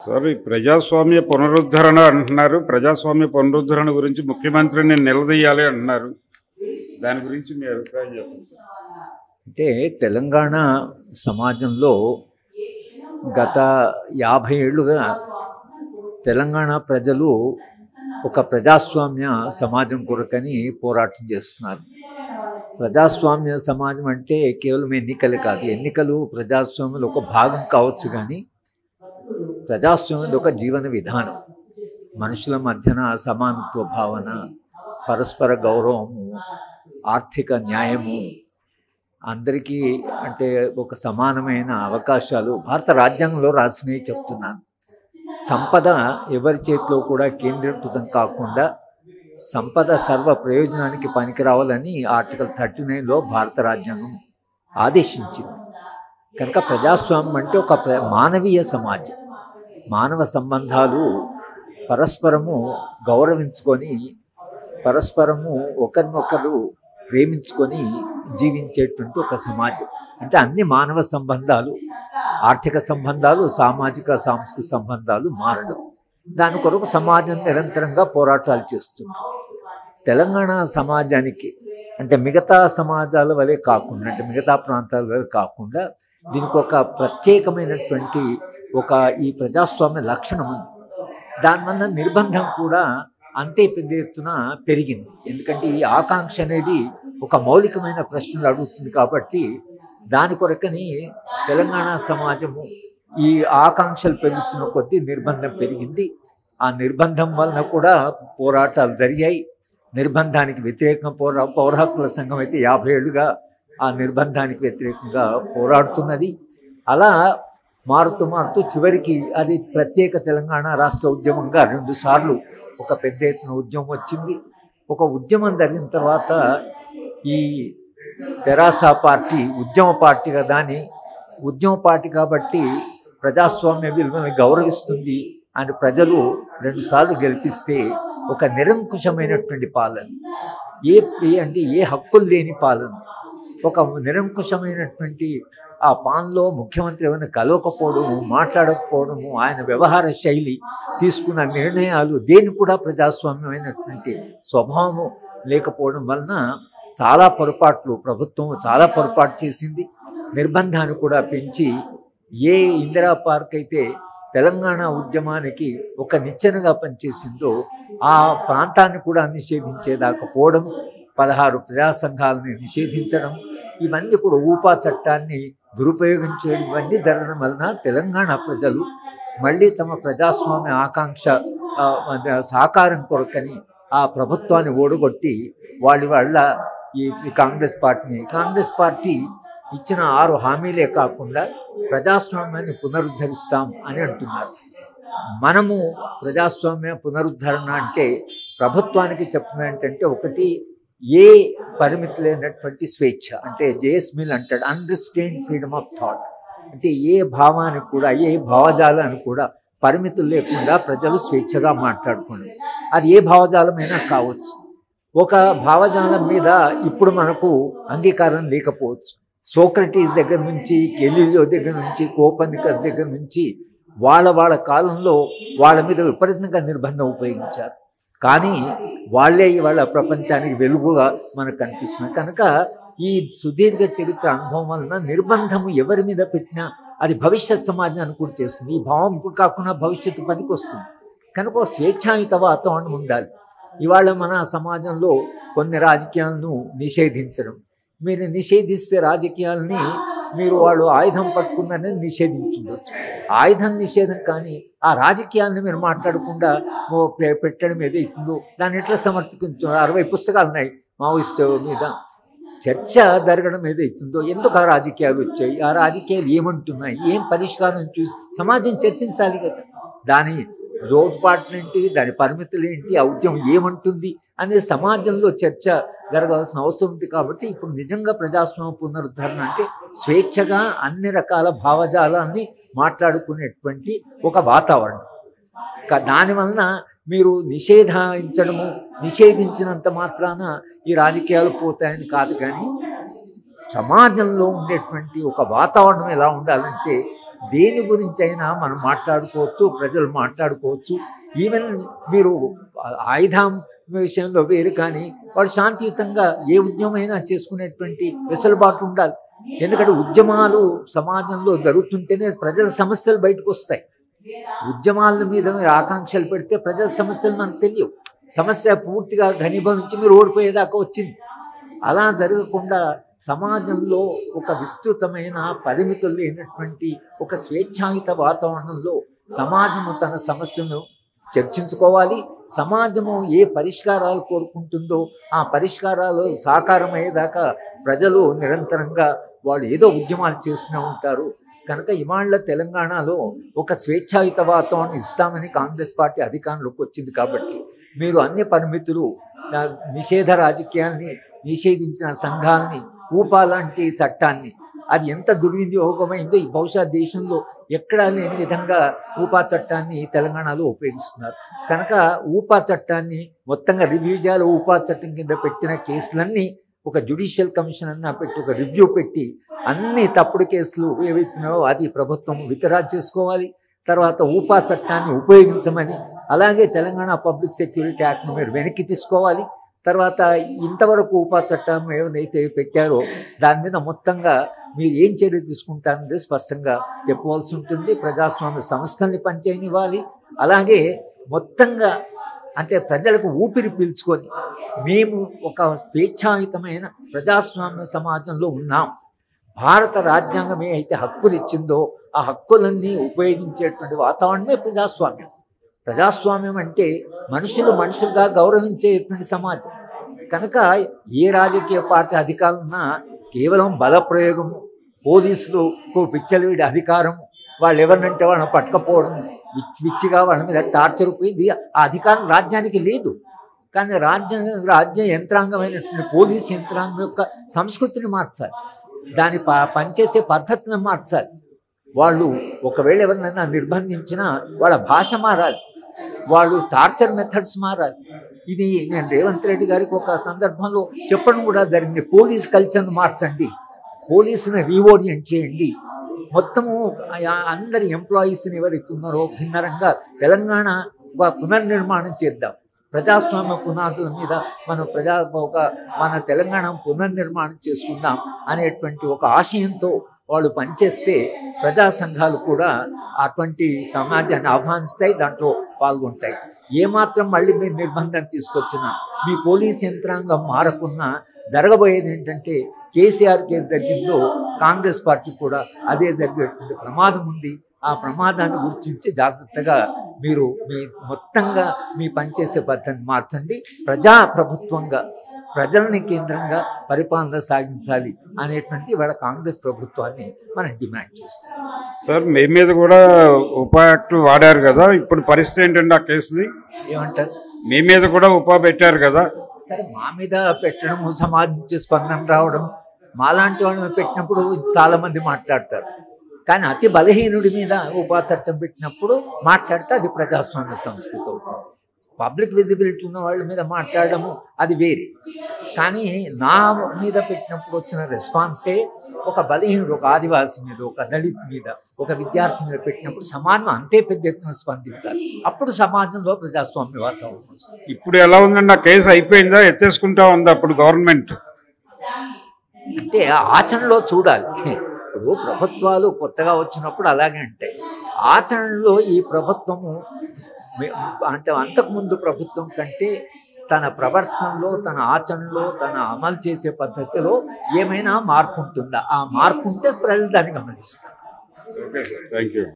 Sir ఈ ప్రజాస్వామ్య పునరుద్ధరణ అంటున్నారు ప్రజాస్వామ్య పునరుద్ధరణ గురించి ముఖ్యమంత్రిని నిలదీయాలి అంటున్నారు దాని గురించి మీ అభిప్రాయం చెప్పండి సార్. అంటే తెలంగాణ సమాజంలో గత యాభై ఏళ్ళుగా తెలంగాణ ప్రజలు ఒక ప్రజాస్వామ్య సమాజం కొరకని పోరాటం చేస్తున్నారు ప్రజాస్వామ్య సమాజం అంటే కేవలం ఎన్నికలు కాదు ఎన్నికలు ప్రజాస్వామ్యంలో ఒక భాగం కావచ్చు కానీ ప్రజాస్వామ్యం ఒక జీవన విధానం మనుషుల మధ్యన సమానత్వ భావన పరస్పర గౌరవము ఆర్థిక న్యాయము అందరికీ అంటే ఒక సమానమైన అవకాశాలు భారత రాజ్యాంగంలో రాసినవి చెప్తున్నాను సంపద ఎవరి చేతిలో కూడా కేంద్రీకృతం కాకుండా సంపద సర్వ ప్రయోజనానికి పనికిరావాలని ఆర్టికల్ థర్టీ నైన్లో భారత రాజ్యాంగం ఆదేశించింది కనుక ప్రజాస్వామ్యం అంటే ఒక ప్ర మానవీయ సమాజం మానవ సంబంధాలు పరస్పరము గౌరవించుకొని పరస్పరము ఒకరినొకరు ప్రేమించుకొని జీవించేటువంటి ఒక సమాజం అంటే అన్ని మానవ సంబంధాలు ఆర్థిక సంబంధాలు సామాజిక సాంస్కృతిక సంబంధాలు మారడం దాని కొరకు సమాజం నిరంతరంగా పోరాటాలు చేస్తుంది తెలంగాణ సమాజానికి అంటే మిగతా సమాజాల వలె కాకుండా అంటే మిగతా ప్రాంతాల వలె కాకుండా దీనికి ఒక ప్రత్యేకమైనటువంటి ఒక ఈ ప్రజాస్వామ్య లక్షణం ఉంది దానివల్ల నిర్బంధం కూడా అంతే పెద్ద ఎత్తున పెరిగింది ఎందుకంటే ఈ ఆకాంక్ష అనేది ఒక మౌలికమైన ప్రశ్నలు అడుగుతుంది కాబట్టి దాని కొరకని తెలంగాణ సమాజము ఈ ఆకాంక్షలు పెరుగుతున్న కొద్దీ నిర్బంధం పెరిగింది ఆ నిర్బంధం వలన కూడా పోరాటాలు జరిగాయి నిర్బంధానికి వ్యతిరేకంగా పోరా పౌర హక్కుల సంఘం అయితే యాభై ఏళ్ళుగా ఆ నిర్బంధానికి వ్యతిరేకంగా పోరాడుతున్నది అలా మారుతూ మారుతూ చివరికి అది ప్రత్యేక తెలంగాణ రాష్ట్ర ఉద్యమంగా రెండు సార్లు ఒక పెద్ద ఎత్తున ఉద్యమం వచ్చింది ఒక ఉద్యమం జరిగిన తర్వాత ఈ తెరాస పార్టీ ఉద్యమ పార్టీగా దాని ఉద్యమ పార్టీ కాబట్టి ప్రజాస్వామ్య విలువలను గౌరవిస్తుంది అని ప్రజలు రెండుసార్లు గెలిపిస్తే ఒక నిరంకుశమైనటువంటి పాలన ఏ ఏ- అంటే ఏ హక్కులు లేని పాలన ఒక నిరంకుశమైనటువంటి ఆ పాలనలో ముఖ్యమంత్రి ఏమైనా కలవకపోవడము మాట్లాడకపోవడము ఆయన వ్యవహార శైలి తీసుకున్న నిర్ణయాలు దేని కూడా ప్రజాస్వామ్యమైనటువంటి స్వభావము లేకపోవడం వలన చాలా పొరపాట్లు ప్రభుత్వం చాలా పొరపాటు చేసింది నిర్బంధాన్ని కూడా పెంచి ఏ ఇందిరా పార్క్ అయితే తెలంగాణ ఉద్యమానికి ఒక నిచ్చెనగా పనిచేసిందో ఆ ప్రాంతాన్ని కూడా నిషేధించేదాకా పోవడం పదహారు ప్రజా సంఘాలని నిషేధించడం ఇవన్నీ కూడా ఊపా చట్టాన్ని దురుపయోగం చేయడం ఇవన్నీ జరగడం వలన తెలంగాణ ప్రజలు మళ్ళీ తమ ప్రజాస్వామ్య ఆకాంక్ష ఆ, అద- సాకారం కొరకని ఆ ప్రభుత్వాన్ని ఓడగొట్టి వాళ్ళ వాళ్ళ ఈ ఈ కాంగ్రెస్ పార్టీని కాంగ్రెస్ పార్టీ ఇచ్చిన ఆరు హామీలే కాకుండా ప్రజాస్వామ్యాన్ని పునరుద్ధరిస్తాం అని అంటున్నారు మనము ప్రజాస్వామ్య పునరుద్ధరణ అంటే ప్రభుత్వానికి చెప్తున్నది ఏంటంటే ఒకటి ఏ పరిమితి లేనటువంటి స్వేచ్ఛ అంటే జేఎస్ మిల్ అంటాడు అన్రిస్టైన్ ఫ్రీడమ్ ఆఫ్ థాట్ అంటే ఏ భావానికి కూడా ఏ భావజాలానికి కూడా పరిమితులు లేకుండా ప్రజలు స్వేచ్ఛగా మాట్లాడుకోండి అది ఏ భావజాలమైనా కావచ్చు ఒక భావజాలం మీద ఇప్పుడు మనకు అంగీకారం లేకపోవచ్చు సోక్రటీస్ దగ్గర నుంచి కెలిలియో దగ్గర నుంచి కోపనికస్ దగ్గర నుంచి వాళ్ళ వాళ్ళ కాలంలో వాళ్ళ మీద విపరీతంగా నిర్బంధం ఉపయోగించారు కానీ వాళ్ళే ఇవాళ ప్రపంచానికి వెలుగుగా మనకు కనిపిస్తుంది కనుక ఈ సుదీర్ఘ చరిత్ర అనుభవం వలన నిర్బంధము ఎవరి మీద పెట్టినా అది భవిష్యత్ సమాజాన్ని కూడా చేస్తుంది ఈ భావం ఇప్పుడు కాకుండా భవిష్యత్తు పనికి వస్తుంది కనుక ఒక స్వేచ్ఛాయుత వాతావరణం ఉండాలి ఇవాళ మన సమాజంలో కొన్ని రాజకీయాలను నిషేధించడం మీరు నిషేధిస్తే రాజకీయాలని మీరు వాళ్ళు ఆయుధం పట్టుకున్నారని నిషేధించుండొచ్చు ఆయుధం నిషేధం కానీ ఆ రాజకీయాలను మీరు మాట్లాడకుండా ఓ పె- పెట్టడం ఏదో ఇస్తుందో దాన్ని ఎట్లా సమర్థించు అరవై పుస్తకాలు ఉన్నాయి మావోయిస్టు మీద చర్చ జరగడం ఏదో ఇస్తుందో ఎందుకు ఆ రాజకీయాలు వచ్చాయి ఆ రాజకీయాలు ఏమంటున్నాయి ఏం పరిష్కారం చూసి సమాజం చర్చించాలి కదా దాని లోటుపాట్లేంటి దాని పరిమితులు ఏంటి ఆ ఉద్యమం ఏమంటుంది అనేది సమాజంలో చర్చ జరగాల్సిన అవసరం ఉంది కాబట్టి ఇప్పుడు నిజంగా ప్రజాస్వామ్య పునరుద్ధరణ అంటే స్వేచ్ఛగా అన్ని రకాల భావజాలాన్ని మాట్లాడుకునేటువంటి ఒక వాతావరణం క- దానివలన మీరు నిషేధించడము నిషేధించినంత మాత్రాన ఈ రాజకీయాలు పోతాయని కాదు కానీ సమాజంలో ఉండేటువంటి ఒక వాతావరణం ఎలా ఉండాలంటే దేని గురించి అయినా మనం మాట్లాడుకోవచ్చు ప్రజలు మాట్లాడుకోవచ్చు ఈవెన్ మీరు ఆయుధం విషయంలో వేరు కానీ వాడు శాంతియుతంగా ఏ ఉద్యమైనా చేసుకునేటువంటి వెసులుబాటు ఉండాలి ఎందుకంటే ఉద్యమాలు సమాజంలో జరుగుతుంటేనే ప్రజల సమస్యలు బయటకు వస్తాయి ఉద్యమాల మీద మీరు ఆకాంక్షలు పెడితే ప్రజల సమస్యలు మనకు తెలియవు సమస్య పూర్తిగా ఘనీభవించి మీరు ఓడిపోయేదాకా వచ్చింది అలా జరగకుండా సమాజంలో ఒక విస్తృతమైన పరిమితులు లేనటువంటి ఒక స్వేచ్ఛాయుత వాతావరణంలో సమాజము తన సమస్యను చర్చించుకోవాలి సమాజము ఏ పరిష్కారాలు కోరుకుంటుందో ఆ పరిష్కారాలు సాకారమయ్యేదాకా ప్రజలు నిరంతరంగా వాళ్ళు ఏదో ఉద్యమాలు చేస్తూనే ఉంటారు కనుక ఇవాళ తెలంగాణలో ఒక స్వేచ్ఛాయుత వాతావరణం ఇస్తామని కాంగ్రెస్ పార్టీ అధికారంలోకి వచ్చింది కాబట్టి మీరు అన్ని పరిమితులు ఆ, నిషేధ రాజకీయాల్ని నిషేధించిన సంఘాలని ఊపా లాంటి చట్టాన్ని అది ఎంత దుర్వినియోగమైందో ఈ బహుశా దేశంలో ఎక్కడా లేని విధంగా ఊపా చట్టాన్ని తెలంగాణలో ఉపయోగిస్తున్నారు కనుక ఊపా చట్టాన్ని మొత్తంగా రివ్యూ చేయాలి ఊపా చట్టం కింద పెట్టిన కేసులన్నీ ఒక జ్యుడిషియల్ కమిషన్ అన్న పెట్టి ఒక రివ్యూ పెట్టి అన్ని తప్పుడు కేసులు ఏవైతున్నాయో అది ప్రభుత్వం విత్డ్రా చేసుకోవాలి తర్వాత ఊపా చట్టాన్ని ఉపయోగించమని అలాగే తెలంగాణ పబ్లిక్ సెక్యూరిటీ యాక్ట్ను మీరు వెనక్కి తీసుకోవాలి తర్వాత ఇంతవరకు ఉపా చట్టం ఏమైతే పెట్టారో దాని మీద మొత్తంగా మీరు ఏం చర్య తీసుకుంటారనేది స్పష్టంగా చెప్పవలసి ఉంటుంది ప్రజాస్వామ్య సంస్థల్ని పనిచేయనివ్వాలి అలాగే మొత్తంగా అంటే ప్రజలకు ఊపిరి పీల్చుకొని మేము ఒక స్వేచ్ఛాయుతమైన ప్రజాస్వామ్య సమాజంలో ఉన్నాం భారత రాజ్యాంగం ఏ అయితే హక్కులు ఇచ్చిందో ఆ హక్కులన్నీ ఉపయోగించేటువంటి వాతావరణమే ప్రజాస్వామ్యం ప్రజాస్వామ్యం అంటే మనుషులు మనుషులుగా గౌరవించేటువంటి సమాజం కనుక ఏ రాజకీయ పార్టీ అధికారం ఉన్నా కేవలం బలప్రయోగం పోలీసులకు పిచ్చలవిడి అధికారం వాళ్ళు ఎవరినంటే వాళ్ళని పట్టుకపోవడం విచ్చి విచ్చిగా వాళ్ళ మీద టార్చర్ పోయింది ఆ అధికారం రాజ్యానికి లేదు కానీ రాజ్య రాజ్య యంత్రాంగమైనటువంటి పోలీస్ యంత్రాంగం యొక్క సంస్కృతిని మార్చాలి దాని ప పనిచేసే పద్ధతిని మార్చాలి వాళ్ళు ఒకవేళ ఎవరినైనా నిర్బంధించినా వాళ్ళ భాష మారాలి వాళ్ళు టార్చర్ మెథడ్స్ మారాలి ఇది నేను రేవంత్ రెడ్డి గారికి ఒక సందర్భంలో చెప్పడం కూడా జరిగింది పోలీస్ కల్చర్ను మార్చండి పోలీసుని రీఓరియంట్ చేయండి మొత్తము ఆ- అందరి ఎంప్లాయీస్ని ఎవరైతే ఉన్నారో భిన్నరంగా తెలంగాణ ఒక పునర్నిర్మాణం చేద్దాం ప్రజాస్వామ్య పునాదుల మీద మనం ప్రజా ఒక మన తెలంగాణ పునర్నిర్మాణం చేసుకుందాం అనేటువంటి ఒక ఆశయంతో వాళ్ళు పనిచేస్తే ప్రజా సంఘాలు కూడా అటువంటి సమాజాన్ని ఆహ్వానిస్తాయి దాంట్లో పాల్గొంటాయి ఏమాత్రం మళ్ళీ మీరు నిర్బంధం తీసుకొచ్చినా మీ పోలీస్ యంత్రాంగం మారకున్నా జరగబోయేది ఏంటంటే కేసీఆర్ కేసు జరిగిందో కాంగ్రెస్ పార్టీ కూడా అదే జరిగేటువంటి ప్రమాదం ఉంది ఆ ప్రమాదాన్ని గుర్తించి జాగ్రత్తగా మీరు మీ మొత్తంగా మీ పనిచేసే పద్ధతిని మార్చండి ప్రజా ప్రభుత్వంగా ప్రజల్ని కేంద్రంగా పరిపాలన సాగించాలి అనేటువంటి వాళ్ళ కాంగ్రెస్ ప్రభుత్వాన్ని మనం డిమాండ్ చేస్తాం సార్ మీ మీద కూడా ఉపా యాక్ట్ వాడారు కదా ఇప్పుడు పరిస్థితి ఏంటండి ఆ కేసుది ఏమంటారు మీ మీద కూడా ఉపా పెట్టారు కదా సరే మా మీద పెట్టడం సమాజం నుంచి స్పందన రావడం మాలాంటి వాళ్ళ మీద పెట్టినప్పుడు చాలా మంది మాట్లాడతారు కానీ అతి బలహీనుడి మీద ఉపా చట్టం పెట్టినప్పుడు మాట్లాడితే అది ప్రజాస్వామ్య సంస్కృతి అవుతుంది పబ్లిక్ విజిబిలిటీ ఉన్న వాళ్ళ మీద మాట్లాడడము అది వేరే కానీ నా మీద పెట్టినప్పుడు వచ్చిన రెస్పాన్సే ఒక బలహీనుడు ఒక ఆదివాసి మీద ఒక దళిత్ మీద ఒక విద్యార్థి మీద పెట్టినప్పుడు సమాజం అంతే పెద్ద ఎత్తున స్పందించాలి అప్పుడు సమాజంలో ప్రజాస్వామ్య వాతావరణం వస్తుంది ఇప్పుడు ఎలా ఉందండి ఆ కేసు అయిపోయిందా ఎత్తేసుకుంటా ఉందా అప్పుడు గవర్నమెంట్ అంటే ఆచరణలో చూడాలి ఇప్పుడు ప్రభుత్వాలు కొత్తగా వచ్చినప్పుడు అలాగే ఉంటాయి ఆచరణలో ఈ ప్రభుత్వము మే- అంటే అంతకుముందు ప్రభుత్వం కంటే తన ప్రవర్తనలో తన ఆచరణలో తన అమలు చేసే పద్ధతిలో ఏమైనా మార్పు ఉంటుందా ఆ మార్పు ఉంటే ప్రజలు దాన్ని గమనిస్తారు ఓకే సార్ థ్యాంక్ యూ